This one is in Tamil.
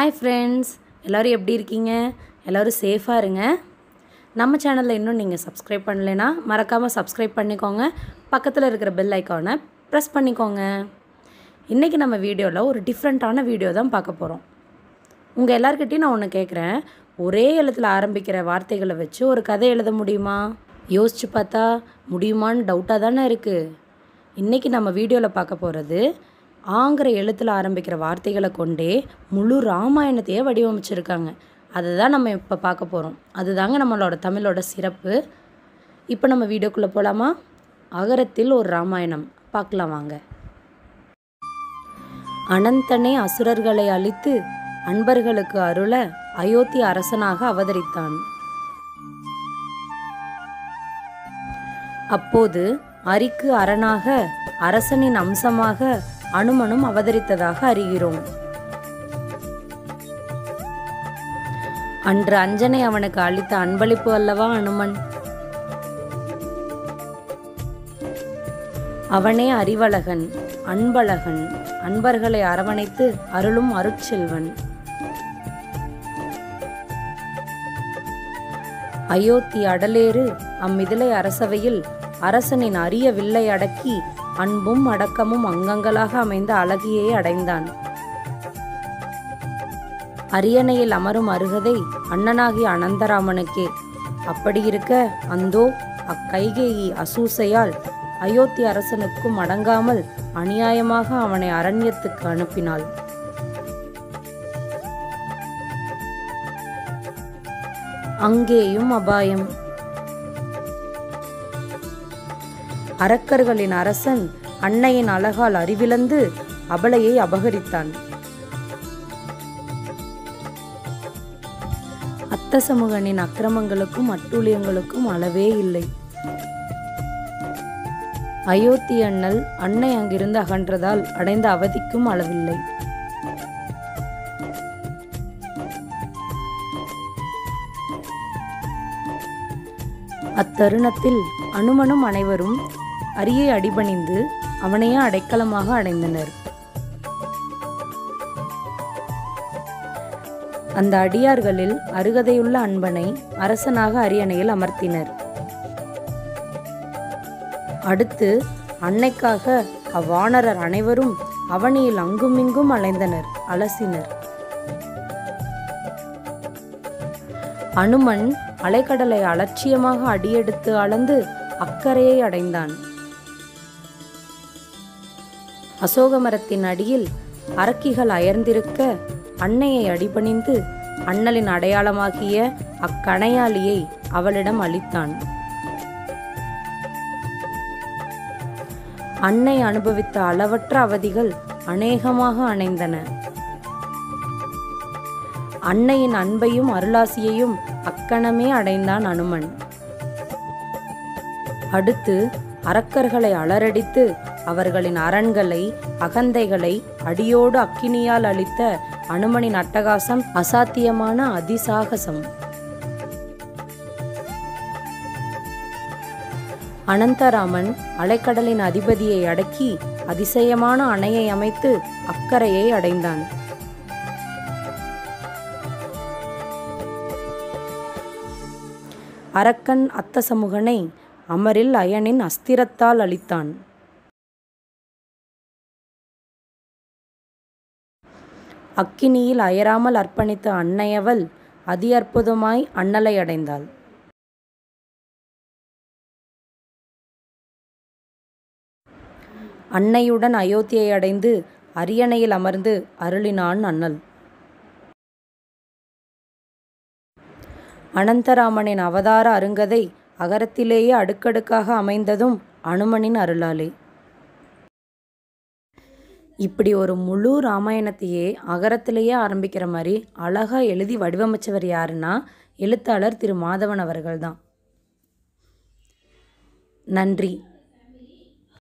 ஹாய் ஃப்ரெண்ட்ஸ் எல்லோரும் எப்படி இருக்கீங்க எல்லோரும் சேஃபாக இருங்க நம்ம சேனலில் இன்னும் நீங்கள் சப்ஸ்கிரைப் பண்ணலைன்னா மறக்காமல் சப்ஸ்கிரைப் பண்ணிக்கோங்க பக்கத்தில் இருக்கிற பெல் ஐக்கானை ப்ரெஸ் பண்ணிக்கோங்க இன்றைக்கி நம்ம வீடியோவில் ஒரு டிஃப்ரெண்ட்டான வீடியோ தான் பார்க்க போகிறோம் உங்கள் எல்லாருக்கிட்டையும் நான் ஒன்று கேட்குறேன் ஒரே எழுத்தில் ஆரம்பிக்கிற வார்த்தைகளை வச்சு ஒரு கதை எழுத முடியுமா யோசிச்சு பார்த்தா முடியுமான்னு டவுட்டாக தானே இருக்குது இன்றைக்கி நம்ம வீடியோவில் பார்க்க போகிறது ஆங்கிற எழுத்தில் ஆரம்பிக்கிற வார்த்தைகளை கொண்டே முழு ராமாயணத்தையே வடிவமைச்சிருக்காங்க அதை தான் நம்ம இப்போ பார்க்க போகிறோம் அதுதாங்க நம்மளோட தமிழோட சிறப்பு இப்போ நம்ம வீடியோக்குள்ளே போகலாமா அகரத்தில் ஒரு ராமாயணம் பார்க்கலாம் வாங்க அனந்தனே அசுரர்களை அழித்து அன்பர்களுக்கு அருள அயோத்தி அரசனாக அவதரித்தான் அப்போது அரிக்கு அரணாக அரசனின் அம்சமாக அனுமனும் அவதரித்ததாக அறிகிறோம் அன்று அஞ்சனை அவனுக்கு அளித்த அன்பளிப்பு அல்லவா அனுமன் அவனே அறிவழகன் அன்பழகன் அன்பர்களை அரவணைத்து அருளும் அருட்செல்வன் அயோத்தி அடலேறு அம்மிதிலை அரசவையில் அரசனின் அரிய வில்லை அடக்கி அன்பும் அடக்கமும் அங்கங்களாக அமைந்த அழகியை அடைந்தான் அரியணையில் அமரும் அருகதை அண்ணனாகிய அனந்தராமனுக்கே அப்படியிருக்க அந்தோ அக்கைகேயி அசூசையால் அயோத்தி அரசனுக்கும் அடங்காமல் அநியாயமாக அவனை அரண்யத்துக்கு அனுப்பினாள் அங்கேயும் அபாயம் அரக்கர்களின் அரசன் அன்னையின் அழகால் அறிவிழந்து அபலையை அபகரித்தான் அத்தசமுகனின் அக்கிரமங்களுக்கும் அட்டூழியங்களுக்கும் அளவே இல்லை அயோத்தி அண்ணல் அன்னை அங்கிருந்து அகன்றதால் அடைந்த அவதிக்கும் அளவில்லை அத்தருணத்தில் அனுமனும் அனைவரும் அரியை அடிபணிந்து அவனையே அடைக்கலமாக அடைந்தனர் அந்த அடியார்களில் அருகதையுள்ள அன்பனை அரசனாக அரியணையில் அமர்த்தினர் அடுத்து அன்னைக்காக அவ்வானரர் அனைவரும் அவனியில் அங்குமிங்கும் அலைந்தனர் அலசினர் அனுமன் அலைக்கடலை அலட்சியமாக அடியெடுத்து அளந்து அக்கறையை அடைந்தான் அசோக மரத்தின் அடியில் அரக்கிகள் அயர்ந்திருக்க அன்னையை அடிபணிந்து அண்ணலின் அடையாளமாகிய அக்கணையாளியை அவளிடம் அளித்தான் அன்னை அனுபவித்த அளவற்ற அவதிகள் அநேகமாக அணைந்தன அன்னையின் அன்பையும் அருளாசியையும் அக்கணமே அடைந்தான் அனுமன் அடுத்து அரக்கர்களை அலறடித்து அவர்களின் அரண்களை அகந்தைகளை அடியோடு அக்கினியால் அளித்த அனுமனின் அட்டகாசம் அசாத்தியமான அதிசாகசம் அனந்தராமன் அலைக்கடலின் அதிபதியை அடக்கி அதிசயமான அணையை அமைத்து அக்கறையை அடைந்தான் அரக்கன் அத்த சமூகனை அமரில் அயனின் அஸ்திரத்தால் அளித்தான் அக்கினியில் அயராமல் அர்ப்பணித்த அன்னையவள் அதி அற்புதமாய் அண்ணலை அடைந்தாள் அன்னையுடன் அயோத்தியை அடைந்து அரியணையில் அமர்ந்து அருளினான் அண்ணல் அனந்தராமனின் அவதார அருங்கதை அகரத்திலேயே அடுக்கடுக்காக அமைந்ததும் அனுமனின் அருளாலே இப்படி ஒரு முழு ராமாயணத்தையே அகரத்திலேயே ஆரம்பிக்கிற மாதிரி அழகாக எழுதி வடிவமைச்சவர் யாருன்னா எழுத்தாளர் திரு மாதவன் அவர்கள் தான் நன்றி